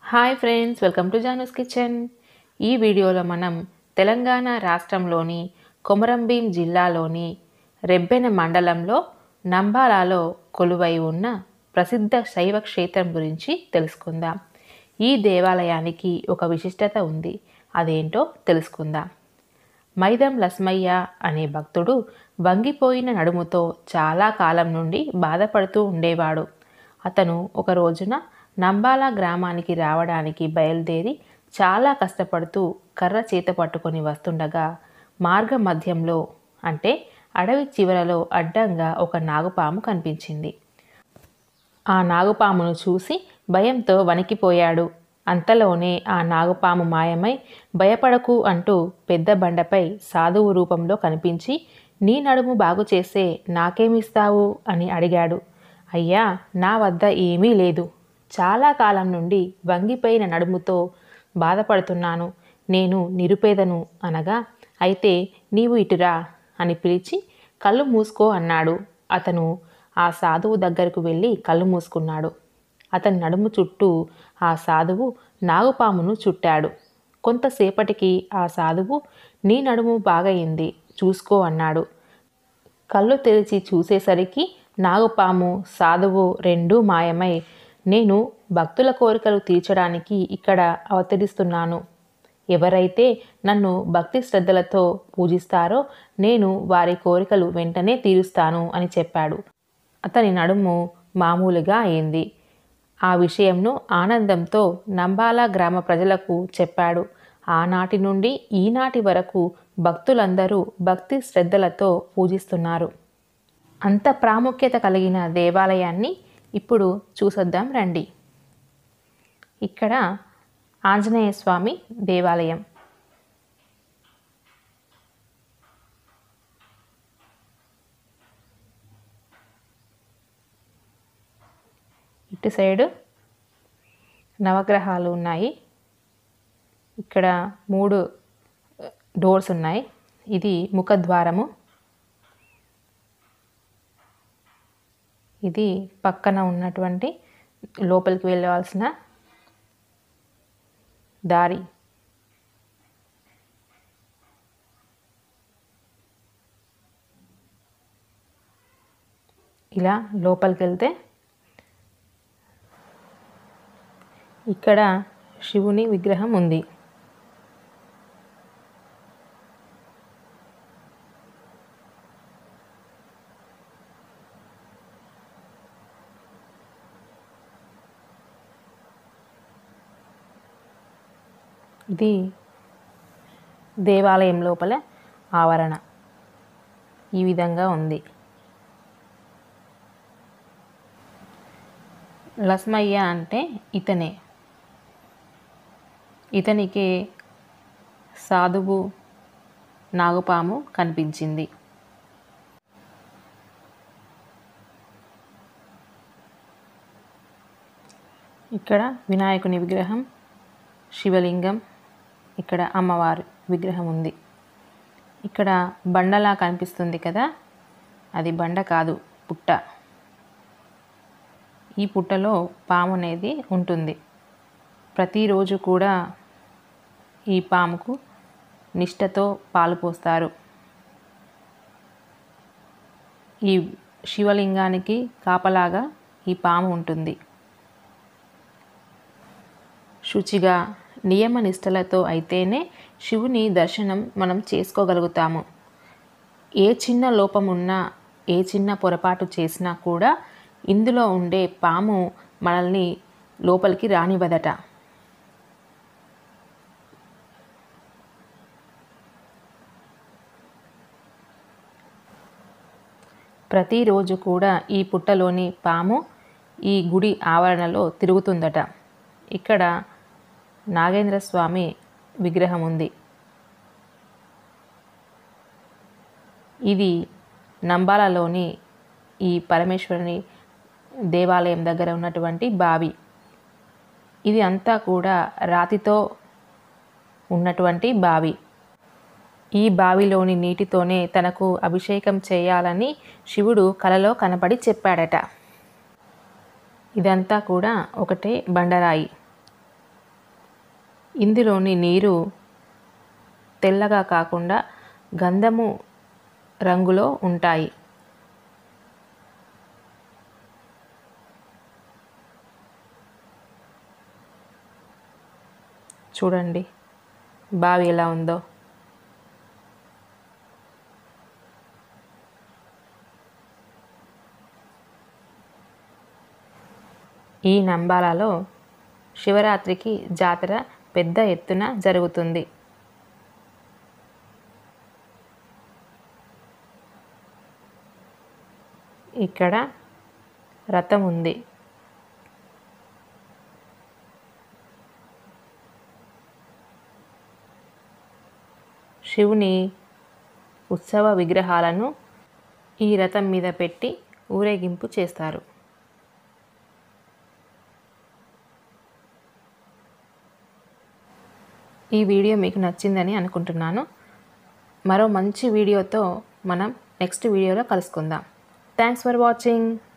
hi friends welcome to Janu's kitchen ఈ వీడియోలో మనం తెలంగాణ రాష్ట్రంలోని కొమరంభీం జిల్లాలోని రెబ్బెన మండలంలో నంబాలాలో కొలువై ఉన్న ప్రసిద్ధ శైవ క్షేత్రం గురించి తెలుసుకుందాం ఈ దేవాలయానికి ఒక విశిష్టత ఉంది అదేంటో తెలుసుకుందాం మైదం లస్మయ్య అనే భక్తుడు వంగిపోయిన నడుముతో చాలా కాలం నుండి బాధపడుతూ ఉండేవాడు అతను ఒక రోజున నంబాల గ్రామానికి రావడానికి బయలుదేరి చాలా కష్టపడుతూ కర్ర చేత పట్టుకొని వస్తుండగా మార్గ మధ్యంలో అంటే అడవి చివరలో అడ్డంగా ఒక నాగుపాము కనిపించింది ఆ నాగుపామును చూసి భయంతో వణికిపోయాడు అంతలోనే ఆ నాగుపాము మాయమై భయపడకు అంటూ పెద్ద బండపై సాధువు రూపంలో కనిపించి నీ నడుము బాగు చేస్తే నాకేమిస్తావు అని అడిగాడు అయ్యా నా వద్ద ఏమీ లేదు చాలా కాలం నుండి వంగిపోయిన నడుముతో బాధపడుతున్నాను నేను నిరుపేదను అనగా అయితే నీవు ఇటురా అని పిలిచి కళ్ళు మూసుకో అన్నాడు అతను ఆ సాధువు దగ్గరకు వెళ్ళి కళ్ళు మూసుకున్నాడు అతని నడుము చుట్టూ ఆ సాధువు నాగుపామును చుట్టాడు కొంతసేపటికి ఆ సాధువు నీ నడుము బాగయింది చూసుకో అన్నాడు కళ్ళు తెరిచి చూసేసరికి నాగుపాము సాధువు రెండూ మాయమై నేను భక్తుల కోరికలు తీర్చడానికి ఇక్కడ అవతరిస్తున్నాను ఎవరైతే నన్ను భక్తి శ్రద్ధలతో పూజిస్తారో నేను వారి కోరికలు వెంటనే తీరుస్తాను అని చెప్పాడు అతని నడుము మామూలుగా అయింది ఆ విషయంను ఆనందంతో నంబాల గ్రామ ప్రజలకు చెప్పాడు ఆనాటి నుండి ఈనాటి వరకు భక్తులందరూ భక్తి శ్రద్ధలతో పూజిస్తున్నారు అంత ప్రాముఖ్యత కలిగిన దేవాలయాన్ని ఇప్పుడు చూసొద్దాం రండి ఇక్కడ ఆంజనేయ స్వామి దేవాలయం ఇటు సైడు నవగ్రహాలు ఉన్నాయి ఇక్కడ మూడు డోర్స్ ఉన్నాయి ఇది ముఖద్వారము ఇది పక్కన ఉన్నటువంటి లోపలికి వెళ్ళవలసిన దారి ఇలా లోపలికి వెళ్తే ఇక్కడ శివుని విగ్రహం ఉంది ఇది దేవాలయం లోపల ఆవరణ ఈ విధంగా ఉంది లస్మయ్య అంటే ఇతనే ఇతనికి సాధువు నాగుపాము కనిపించింది ఇక్కడ వినాయకుని విగ్రహం శివలింగం ఇక్కడ అమ్మవారి విగ్రహం ఉంది ఇక్కడ బండలా కనిపిస్తుంది కదా అది బండ కాదు పుట్ట ఈ పుట్టలో పాము అనేది ఉంటుంది ప్రతిరోజు కూడా ఈ పాముకు నిష్టతో పాలు పోస్తారు ఈ శివలింగానికి కాపలాగా ఈ పాము ఉంటుంది శుచిగా నియమ నిష్టలతో అయితేనే శివుని దర్శనం మనం చేసుకోగలుగుతాము ఏ చిన్న లోపం ఉన్నా ఏ చిన్న పొరపాటు చేసినా కూడా ఇందులో ఉండే పాము మనల్ని లోపలికి రానివ్వదట ప్రతిరోజు కూడా ఈ పుట్టలోని పాము ఈ గుడి ఆవరణలో తిరుగుతుందట ఇక్కడ నాగేంద్ర స్వామి విగ్రహం ఉంది ఇది నంబాలలోని ఈ పరమేశ్వరుని దేవాలయం దగ్గర ఉన్నటువంటి బావి ఇది అంతా కూడా రాతితో ఉన్నటువంటి బావి ఈ బావిలోని నీటితోనే తనకు అభిషేకం చేయాలని శివుడు కలలో కనపడి చెప్పాడట ఇదంతా కూడా ఒకటే బండరాయి ఇందులోని నీరు తెల్లగా కాకుండా గంధము రంగులో ఉంటాయి చూడండి బావి ఎలా ఉందో ఈ నంబాలలో శివరాత్రికి జాతర పెద్ద ఎత్తున జరుగుతుంది ఇక్కడ రథం ఉంది శివుని ఉత్సవ విగ్రహాలను ఈ రథం మీద పెట్టి ఊరేగింపు చేస్తారు ఈ వీడియో మీకు నచ్చిందని అనుకుంటున్నాను మరో మంచి వీడియోతో మనం నెక్స్ట్ వీడియోలో కలుసుకుందాం థ్యాంక్స్ ఫర్ వాచింగ్